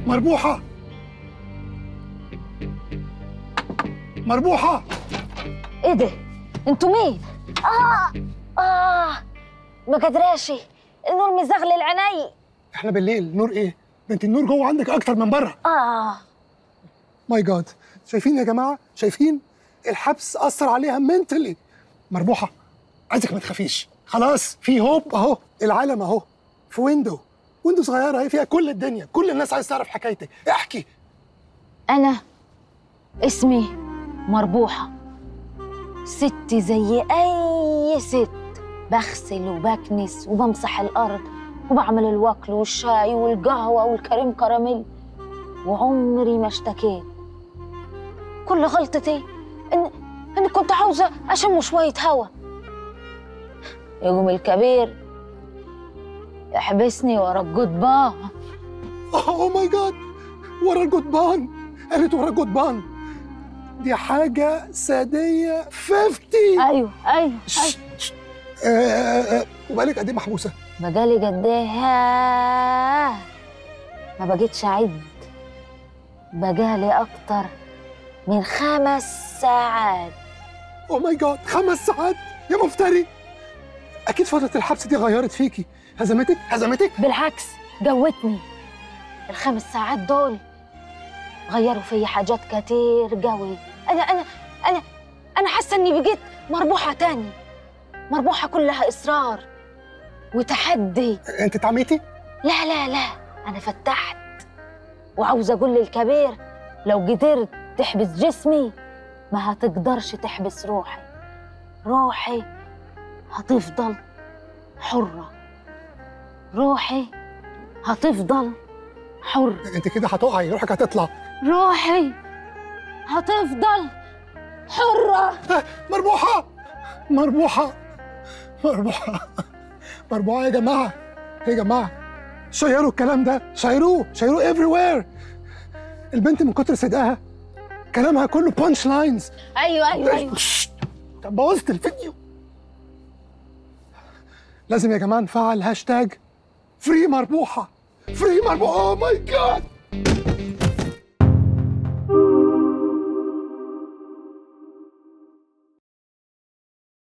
مربوحة مربوحة ايه ده انتوا مين اه اه ما قدراشي النور مزغلل عيني احنا بالليل نور ايه؟ بنت النور جوه عندك اكتر من بره اه ماي جاد شايفين يا جماعة شايفين الحبس أثر عليها منتلي مربوحة عايزك ما تخافيش خلاص في هوب اهو العالم اهو في ويندو ويندو صغيرة اهي فيها كل الدنيا كل الناس عايز تعرف حكايتك احكي انا اسمي مربوحة ست زي اي ست بغسل وبكنس وبمسح الارض وبعمل الوكل والشاي والقهوة والكريم كراميل وعمري ما اشتكيت كل غلطتي ان اني كنت عاوزة اشم شوية هوا يقوم الكبير يحبسني ورا القضبان اوه ماي جاد ورا الجدبان قالت ورا الجدبان دي حاجة سادية 50 ايوه ايوه, أيوة. شش، شش. آه، آه، آه، وبقالك قد ايه محبوسة؟ بقالي قد ايه ياه. ما بقيتش اعد بقالي اكتر من خمس ساعات اوه ماي جاد خمس ساعات يا مفتري اكيد فترة الحبس دي غيرت فيكي هزمتك هزمتك بالعكس جوتني الخمس ساعات دول غيروا في حاجات كتير قوي انا انا انا انا حاسه اني بقيت مربوحه تاني مربوحه كلها اصرار وتحدي انت اتعميتي؟ لا لا لا أنا فتحت وعاوزة أقول للكبير لو قدرت تحبس جسمي ما هتقدرش تحبس روحي روحي هتفضل حرة روحي هتفضل حر انت كده هتقعي روحك هتطلع روحي هتفضل حرة مربوحة مربوحة مربوحة مربوحة يا جماعة يا جماعة شيروا الكلام ده شيروه شيروه everywhere البنت من كتر صدقها كلامها كله بانش لاينز أيوة أيوة أيوة طب بوظت الفيديو لازم يا جماعة نفعل هاشتاج فري مربوحة فري مربوحة اوه ماي جاد